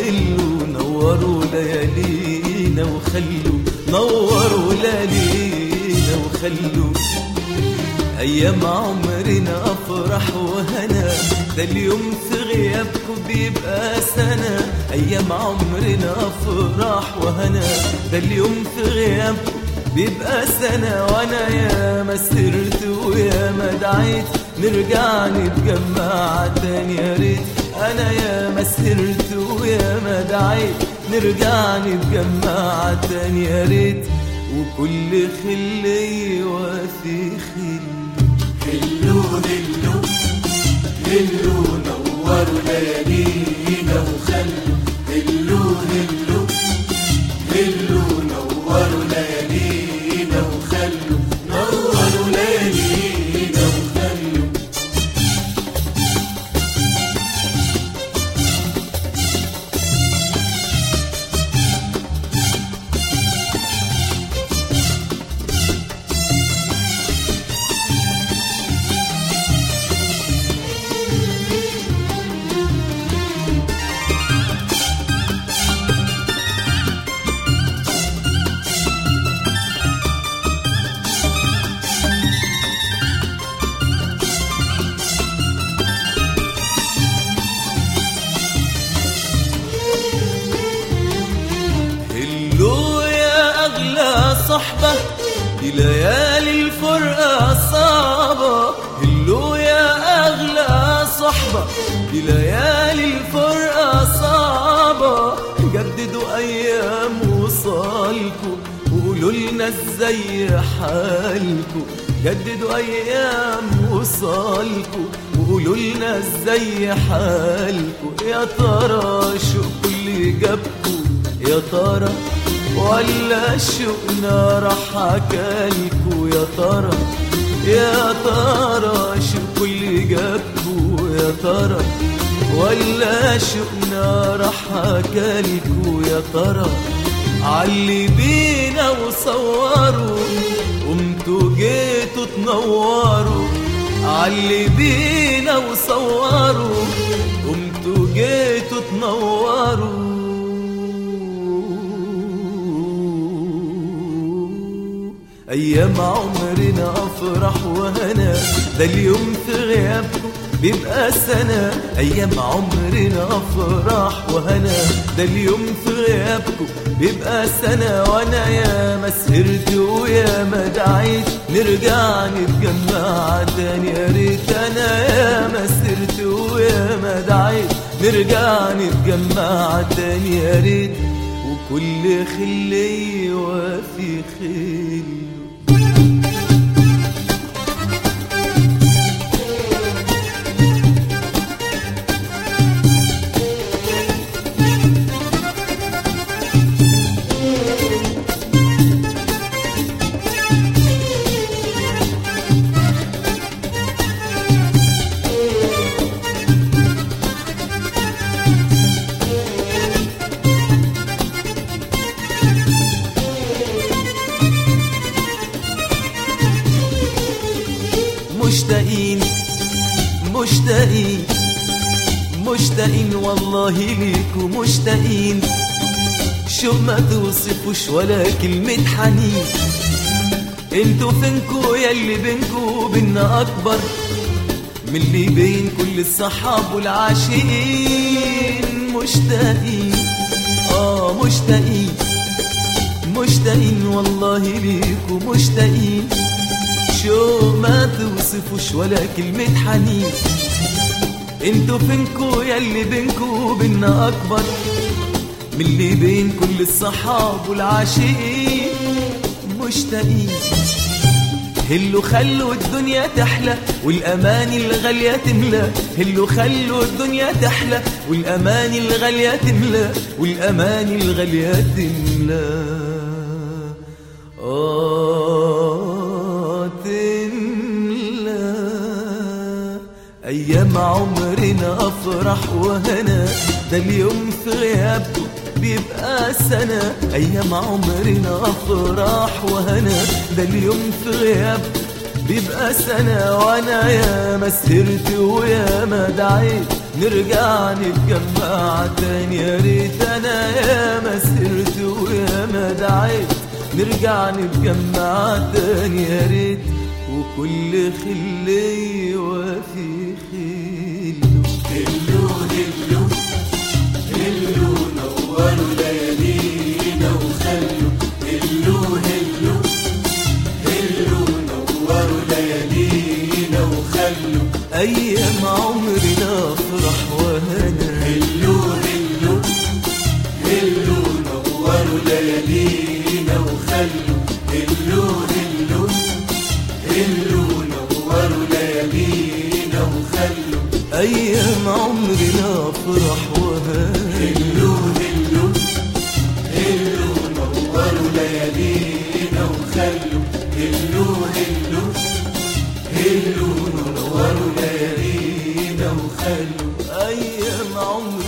خلوا نوروا ليالينا وخلوا نوروا ليالينا وخلوا أيام عمرنا أفرح وهنا ده اليوم في غيابكم بيبقى سنة أيام عمرنا أفرح وهنا ده اليوم في غيابكم بيبقى سنة وأنا يا ما سرت ويا ما دعيت نرجع نتجمع تاني يا ريت أنا يا ما سرت ويا ما دعيت نرجع نتجمع تاني يا ريت وكل خلي وفي خلي هلو هلو هلو نوروا ليالينا وخلوا هلو هلو هلو نوروا ليالينا وخلوا نوروا ليالينا وخلوا هلو يا أغلى صحبة دي ليالي الفرقة صعبة هلو يا أغلى صحبة دي ليالي الفرقة صعبة جددوا أيام وصالكوا وقولوا لنا ازاي حالكوا جددوا أيام وصالكوا وقولوا لنا ازاي حالكوا يا ترى شو كل جابكوا يا ترى ولا شوقنا راح حكالكوا يا ترى يا ترى شو كل جابكوا يا ترى ولا شوقنا راح حكالكوا يا ترى علي بينا وصوروا قمتوا جيتوا تنوروا علي بينا وصوروا قمتوا جيتوا تنوروا أيام عمرنا أفرح وهنا ده اليوم في غيابكم بيبقى سنة أيام عمرنا أفرح وهنا ده اليوم في غيابكم بيبقى سنة وأنا يا ما سهرت ويا ما دعيت نرجع نتجمع تاني يا ريت أنا يا ما سهرت ويا ما دعيت نرجع نتجمع تاني يا ريت وكل خلي وفي خلي مشتاقين مشتاقين مشتاقين والله ليكوا مشتاقين شو ما توصفوش ولا كلمة حنين انتوا فينكوا يلي بينكوا وبينا أكبر من اللي بين كل الصحاب والعاشقين مشتاقين آه مشتاقين مشتاقين والله ليكوا مشتاقين شو ما توصفوش ولا كلمة حنين انتوا فينكوا يلي بينكوا وبينا أكبر من اللي بين كل الصحاب والعاشقين مشتاقين هلو خلوا الدنيا تحلى والأماني الغالية تملى هلو خلوا الدنيا تحلى والأماني الغالية تملى والأماني الغالية تملى آه تملى أيام عمرنا أفرح وهنا ده اليوم في غيابكم بيبقى سنة أيام عمرنا أفراح وهنا ده اليوم في غيابكم بيبقى سنة وأنا يا ما سهرت ويا ما دعيت نرجع نتجمع تاني يا ريت نرجع نتجمع تاني يا ريت وكل خلي وفي خله هلو هلو هلو نوروا ليالينا وخلوا هلو هلو هلو نوروا ليالينا وخلوا أيام عمرنا أفرح وهنا هلو هلو هلو نوروا ليالينا وخلوا هلو هلو هلو نوروا ليالينا وخلوا أيام عمرنا أفرح وهنا هلو هلو هلو نوروا ليالينا وخلوا هلو هلو هلو نوروا ليالينا وخلوا أيام عمرنا